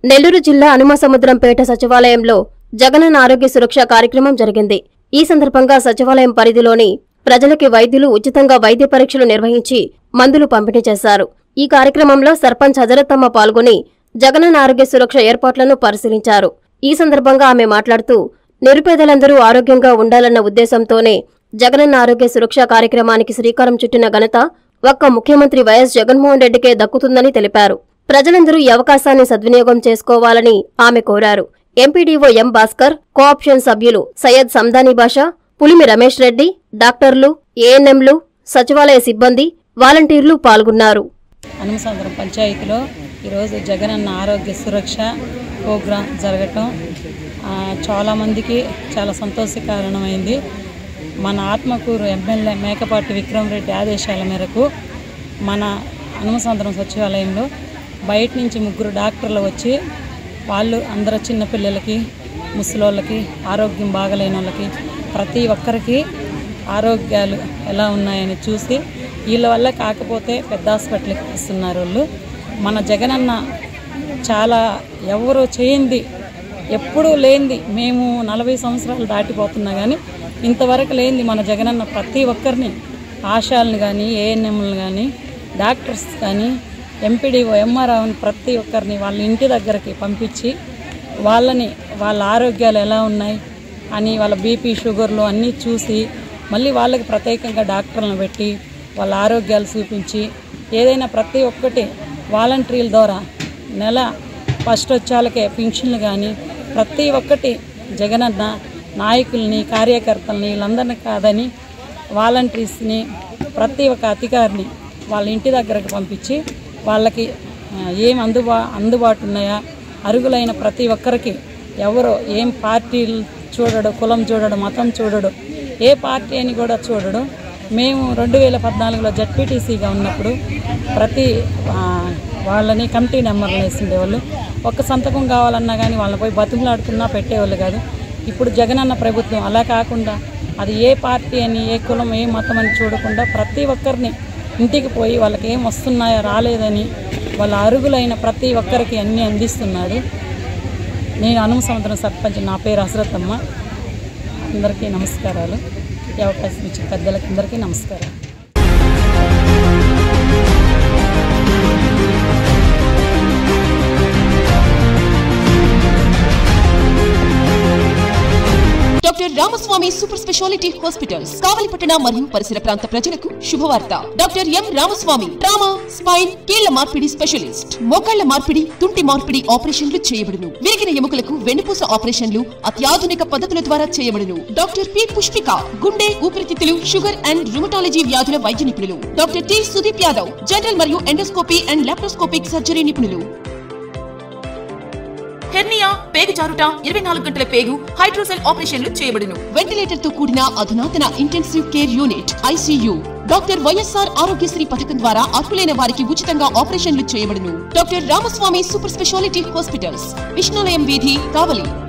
నెల్లూరు జిల్లా అనుమసముద్రంపేట సచివాలయంలో జగనన్న ఆరోగ్య సురక్ష కార్యక్రమం జరిగింది ఈ సందర్భంగా సచివాలయం పరిధిలోని ప్రజలకి వైద్యులు ఉచితంగా వైద్య పరీక్షలు నిర్వహించి మందులు పంపిణీ చేశారు ఈ కార్యక్రమంలో సర్పంచ్ హజరత్తమ్మ పాల్గొని జగనన్న ఆరోగ్య సురక్ష ఏర్పాట్లను పరిశీలించారు ఈ సందర్భంగా ఆమె మాట్లాడుతూ నిరుపేదలందరూ ఆరోగ్యంగా ఉండాలన్న ఉద్దేశంతోనే జగనన్న ఆరోగ్య సురక్ష కార్యక్రమానికి శ్రీకారం చుట్టిన ఘనత ఒక్క ముఖ్యమంత్రి వైఎస్ జగన్మోహన్ రెడ్డికే దక్కుతుందని తెలిపారు ప్రజలందరూ ఈ అవకాశాన్ని సద్వినియోగం చేసుకోవాలని ఆమె కోరారు ఎంపీడీఓ ఎం భాస్కర్ కోఆప్షన్ సభ్యులు సయ్యద్ సందానీ బాషా పులిమి రమేష్ రెడ్డి డాక్టర్లు ఏఎన్ఎంలు సచివాలయ సిబ్బంది వాలంటీర్లు పాల్గొన్నారు అనుమసంద్రం పంచాయతీలో ఈరోజు జగనన్న ఆరోగ్య సురక్ష ప్రోగ్రాం జరగటం ఆ, చాలామందికి చాలా సంతోషకారణమైంది మన ఆత్మకూరు ఎమ్మెల్యే మేకపాటి విక్రమ్ రెడ్డి ఆదేశాల మేరకు మన అనుమసంద్రం సచివాలయంలో బయట నుంచి ముగ్గురు డాక్టర్లు వచ్చి వాళ్ళు అందరూ చిన్నపిల్లలకి ముసలోళ్ళకి ఆరోగ్యం బాగలేని వాళ్ళకి ప్రతి ఒక్కరికి ఆరోగ్యాలు ఎలా ఉన్నాయని చూసి వీళ్ళ వల్ల కాకపోతే పెద్ద హాస్పిటల్కి ఇస్తున్నారు వాళ్ళు మన జగనన్న చాలా ఎవరు చేయింది ఎప్పుడూ లేనిది మేము నలభై సంవత్సరాలు దాటిపోతున్నా కానీ ఇంతవరకు లేనిది మన జగనన్న ప్రతి ఒక్కరిని ఆశాలను కానీ ఏఎన్ఎంలను కానీ డాక్టర్స్ కానీ ఎంపీడీఓ ఎంఆర్ఓని ప్రతి ఒక్కరిని వాళ్ళ ఇంటి దగ్గరికి పంపించి వాళ్ళని వాళ్ళ ఆరోగ్యాలు ఎలా ఉన్నాయి అని వాళ్ళ బీపీ షుగర్లు అన్నీ చూసి మళ్ళీ వాళ్ళకి ప్రత్యేకంగా డాక్టర్లను పెట్టి వాళ్ళ ఆరోగ్యాలు చూపించి ఏదైనా ప్రతి ఒక్కటి వాలంటీర్ల ద్వారా నెల ఫస్ట్ వచ్చాలకే పింఛన్లు కానీ ప్రతి ఒక్కటి జగనన్న నాయకుల్ని కార్యకర్తల్ని వీళ్ళందరినీ కాదని వాలంటీర్స్ని ప్రతి ఒక్క అధికారిని వాళ్ళ ఇంటి దగ్గరకు పంపించి వాళ్ళకి ఆ, ఏం అందుబా అందుబాటు ఉన్నాయా అరుగులైన ప్రతి ఒక్కరికి ఎవరో ఏం పార్టీలు చూడడు కులం చూడడు మతం చూడడు ఏ పార్టీ అని కూడా చూడడు మేము రెండు వేల పద్నాలుగులో జడ్పీటీసీగా ఉన్నప్పుడు ప్రతి ఆ, వాళ్ళని కమిటీ నెంబర్లు వేసిండేవాళ్ళు ఒక్క సంతకం కావాలన్నా కానీ వాళ్ళని పోయి బతుకులాడుకున్నా పెట్టేవాళ్ళు కాదు ఇప్పుడు జగనన్న ప్రభుత్వం అలా కాకుండా అది ఏ పార్టీ అని ఏ కులం ఏ మతం అని చూడకుండా ప్రతి ఒక్కరిని ఇంటికి పోయి వాళ్ళకి ఏం వస్తున్నాయో రాలేదని వాళ్ళ అరుగులైన ప్రతి ఒక్కరికి అన్నీ అందిస్తున్నాడు నేను అనుమ సముద్రం సర్పంచ్ నా పేరు హసరతమ్మ అందరికీ నమస్కారాలు ఈ అవకాశం ఇచ్చిన పెద్దలకి అందరికీ నమస్కారం doctor Ramaswamy super speciality hospitals కావలిపట్టణ మరియు పరిసర ప్రాంత ప్రజలకు శుభవార్త doctor M Ramaswamy trauma spine కీళ్ల మార్పిడి స్పెషలిస్ట్ మోకాళ్ల మార్పిడి తుంటి మార్పిడి ఆపరేషన్లు చేయబడును విరిగిన ఎముకలకు వెన్నుపూస ఆపరేషన్లు అత్యాధునిక పద్ధతుల ద్వారా చేయబడును డాక్టర్ పి పుష్పిక గుండె ఊపిరితిత్తులు షుగర్ అండ్ రుమటాలజీ వ్యాధుల వైద్య నిపుణులు doctor T Sudeep Yadav general మరియు ఎండోస్కోపీ అండ్ లాప్రోస్కోపిక్ సర్జరీ నిపుణులు హెర్నియా పేగు జారుట ఇరవై నాలుగు గంటల పేగు హైడ్రోసెల్ ఆపరేషన్లు చేయబడును వెంటిలేటర్ తో కూడిన అధునాతన intensive care unit ICU doctor YSR Aarogyasri పథకం ద్వారా అర్హులైన వారికి ఉచితంగా ఆపరేషన్లు చేయబడును doctor Ramaswamy super speciality hospitals Vishnulayam వీధి కావలి